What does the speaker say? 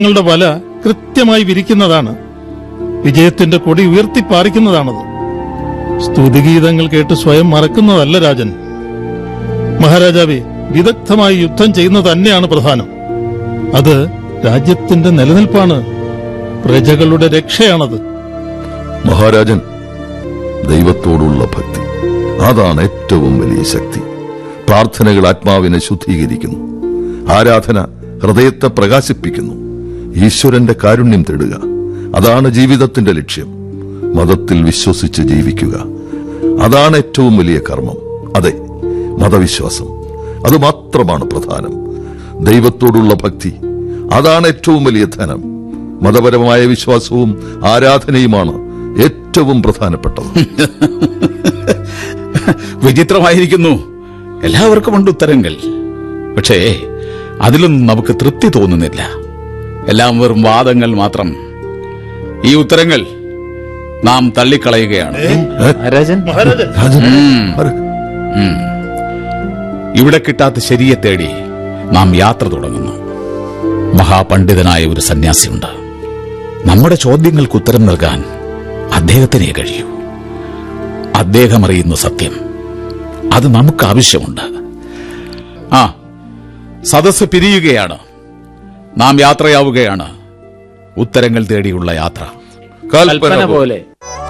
ങ്ങളുടെ വല കൃത്യമായി വിരിക്കുന്നതാണ് വിജയത്തിന്റെ കൊടി ഉയർത്തിപ്പാറിക്കുന്നതാണത് സ്തുതിഗീതങ്ങൾ കേട്ട് സ്വയം മറക്കുന്നതല്ല രാജൻ മഹാരാജാവെ വിദഗ്ധമായി യുദ്ധം ചെയ്യുന്നത് തന്നെയാണ് പ്രധാനം അത് രാജ്യത്തിന്റെ നിലനിൽപ്പാണ് പ്രജകളുടെ രക്ഷയാണത് മഹാരാജൻ ദൈവത്തോടുള്ള ഭക്തി അതാണ് ഏറ്റവും വലിയ ശക്തി പ്രാർത്ഥനകൾ ആത്മാവിനെ ശുദ്ധീകരിക്കുന്നു ആരാധന ഹൃദയത്തെ പ്രകാശിപ്പിക്കുന്നു ഈശ്വരന്റെ കാരുണ്യം തേടുക അതാണ് ജീവിതത്തിന്റെ ലക്ഷ്യം മതത്തിൽ വിശ്വസിച്ച് ജീവിക്കുക അതാണ് ഏറ്റവും വലിയ കർമ്മം അതെ മതവിശ്വാസം അത് മാത്രമാണ് പ്രധാനം ദൈവത്തോടുള്ള ഭക്തി അതാണ് ഏറ്റവും വലിയ ധനം മതപരമായ വിശ്വാസവും ആരാധനയുമാണ് ഏറ്റവും പ്രധാനപ്പെട്ടത് വിചിത്രമായിരിക്കുന്നു എല്ലാവർക്കും ഉണ്ട് ഉത്തരങ്ങൾ പക്ഷേ അതിലൊന്നും നമുക്ക് തൃപ്തി തോന്നുന്നില്ല എല്ലാം വെറും വാദങ്ങൾ മാത്രം ഈ ഉത്തരങ്ങൾ നാം തള്ളിക്കളയുകയാണ് മഹാരാജൻ രാജൻ, ആര്? ഇവിടെ കിട്ടാത്ത ശരിയെ തേടി നാം യാത്ര തുടങ്ങുന്നു മഹാപണ്ഡിതനായ ഒരു സന്യാസിയുണ്ട് നമ്മുടെ ചോദ്യങ്ങൾക്ക് ഉത്തരം നൽകാൻ അദ്ദേഹത്തിനേ കഴിയൂ അദ്ദേഹം അറിയുന്ന സത്യം അത് നമുക്ക് ആവശ്യമുണ്ട് ആ സദസ്സ് പിരിയുകയാണ് നാം യാത്രയാവുകയാണ് ഉത്തരങ്ങൾ തേടിയുള്ള യാത്ര കൽപ്പന പോലെ